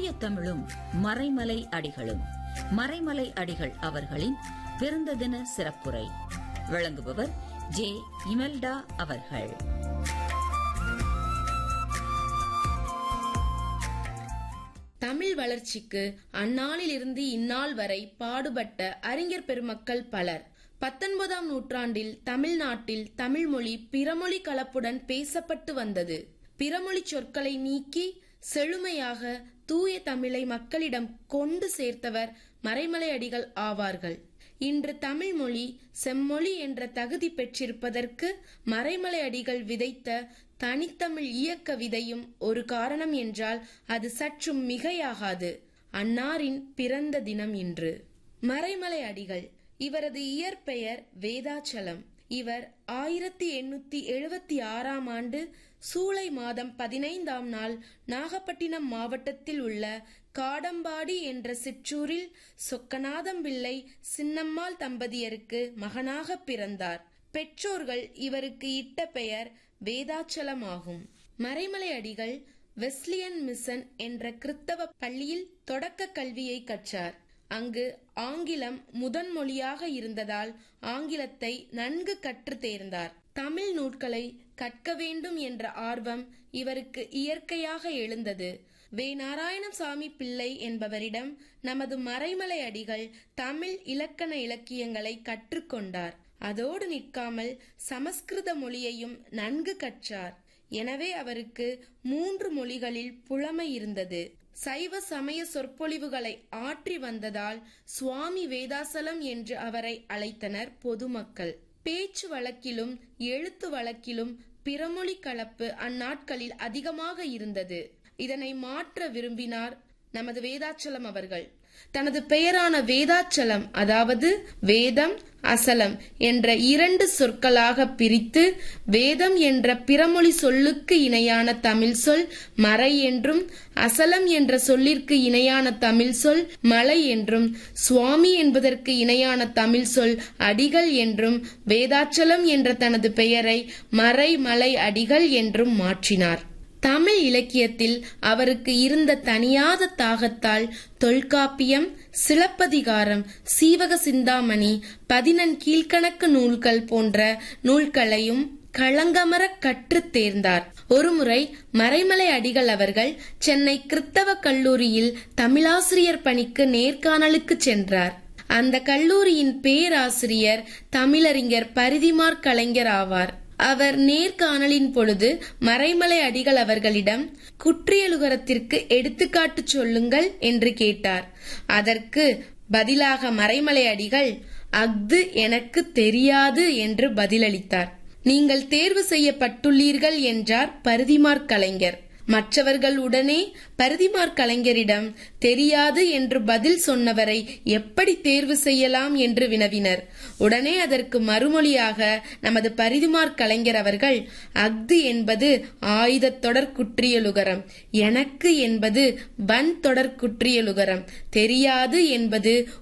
தூய தமிழும் மறைமலை அடிகளும் மறைமலை அடிகள் அவர்களின் பிறந்த தின சிறப்புரை வழங்குபவர் ஜே இமெல்டா அவர்கள் தமிழ் வளர்ச்சிக்கு அந்நாளிலிருந்து இந்நாள் வரை பாடுபட்ட அறிஞர் பெருமக்கள் பலர் பத்தொன்பதாம் நூற்றாண்டில் தமிழ்நாட்டில் தமிழ்மொழி பிறமொழி கலப்புடன் பேசப்பட்டு வந்தது பிறமொழி சொற்களை நீக்கி செழுமையாக தூய தமிழை மக்களிடம் கொண்டு சேர்த்தவர் மறைமலை அடிகள் ஆவார்கள் இன்று தமிழ் மொழி செம்மொழி என்ற தகுதி பெற்றிருப்பதற்கு மறைமலை அடிகள் விதைத்த தனித்தமிழ் இயக்க விதையும் ஒரு காரணம் என்றால் அது சற்றும் மிகையாகாது அன்னாரின் பிறந்த தினம் இன்று மறைமலை அடிகள் இவரது இயற்பெயர் வேதாச்சலம் இவர் ஆயிரத்தி எண்ணூத்தி எழுபத்தி ஆறாம் ஆண்டு சூலை மாதம் பதினைந்தாம் நாள் நாகப்பட்டினம் மாவட்டத்தில் உள்ள காடம்பாடி என்ற சிற்றூரில் சொக்கநாதம் பிள்ளை சின்னம்மாள் தம்பதியருக்கு மகனாக பிறந்தார் பெற்றோர்கள் இவருக்கு இட்ட பெயர் வேதாச்சலம் ஆகும் மறைமலை அடிகள் வெஸ்லியன் மிஷன் என்ற கிறித்தவ பள்ளியில் தொடக்க கல்வியை கற்றார் அங்கு ஆங்கிலம் முதன் மொழியாக இருந்ததால் ஆங்கிலத்தை நன்கு கற்று தேர்ந்தார் தமிழ் நூட்களை கற்க வேண்டும் என்ற ஆர்வம் இவருக்கு இயற்கையாக எழுந்தது வே நாராயணசாமி பிள்ளை என்பவரிடம் நமது மறைமலை அடிகள் தமிழ் இலக்கண இலக்கியங்களை கற்றுக்கொண்டார் அதோடு நிற்காமல் சமஸ்கிருத மொழியையும் நன்கு கற்றார் எனவே அவருக்கு மூன்று மொழிகளில் புலமை இருந்தது சைவ சமய சொற்பொழிவுகளை ஆற்றி வந்ததால் சுவாமி வேதாசலம் என்று அவரை அழைத்தனர் பொதுமக்கள் பேச்சு வழக்கிலும் எழுத்து வழக்கிலும் பிறமொழி கலப்பு அந்நாட்களில் அதிகமாக இருந்தது இதனை மாற்ற விரும்பினார் நமது வேதாச்சலம் அவர்கள் தனது பெயரான வேதாச்சலம் அதாவது வேதம் அசலம் என்ற இரண்டு சொற்களாக பிரித்து வேதம் என்ற பிறமொழி சொல்லுக்கு இணையான தமிழ் சொல் மறை என்றும் அசலம் என்ற சொல்லிற்கு இணையான தமிழ் சொல் மலை என்றும் சுவாமி என்பதற்கு இணையான தமிழ் சொல் அடிகள் என்றும் வேதாச்சலம் என்ற தனது பெயரை மறை மலை அடிகள் என்றும் மாற்றினார் தமிழ் இலக்கியத்தில் அவருக்கு இருந்த தனியாத தாகத்தால் தொல்காப்பியம் சிலப்பதிகாரம் சீவக சிந்தாமணி பதினெண் கீழ்கணக்கு நூல்கள் போன்ற நூல்களையும் களங்கமர கற்று தேர்ந்தார் ஒருமுறை மறைமலை அடிகள் அவர்கள் சென்னை கிறித்தவ கல்லூரியில் தமிழாசிரியர் பணிக்கு நேர்காணலுக்கு சென்றார் அந்த கல்லூரியின் பேராசிரியர் தமிழறிஞர் பரிதிமார் கலைஞர் ஆவார் அவர் நேர்காணலின் பொழுது மறைமலை அடிகள் அவர்களிடம் குற்றியலுகரத்திற்கு எடுத்துக்காட்டு சொல்லுங்கள் என்று கேட்டார் அதற்கு பதிலாக மறைமலை அடிகள் அஃது எனக்கு தெரியாது என்று பதிலளித்தார் நீங்கள் தேர்வு செய்யப்பட்டுள்ளீர்கள் என்றார் பருதிமார் கலைஞர் மற்றவர்கள் உடனே பருதிமார் கலைஞரிடம் தெரியாது என்று பதில் சொன்னவரை எப்படி தேர்வு செய்யலாம் என்று வினவினர் உடனே அதற்கு மறுமொழியாக நமது பரிதிமார் கலைஞர் அவர்கள் அஃது என்பது ஆயுத தொடர் குற்றியலுகரம் எனக்கு என்பது வன் தொடர் குற்றியலுகரம் தெரியாது என்பது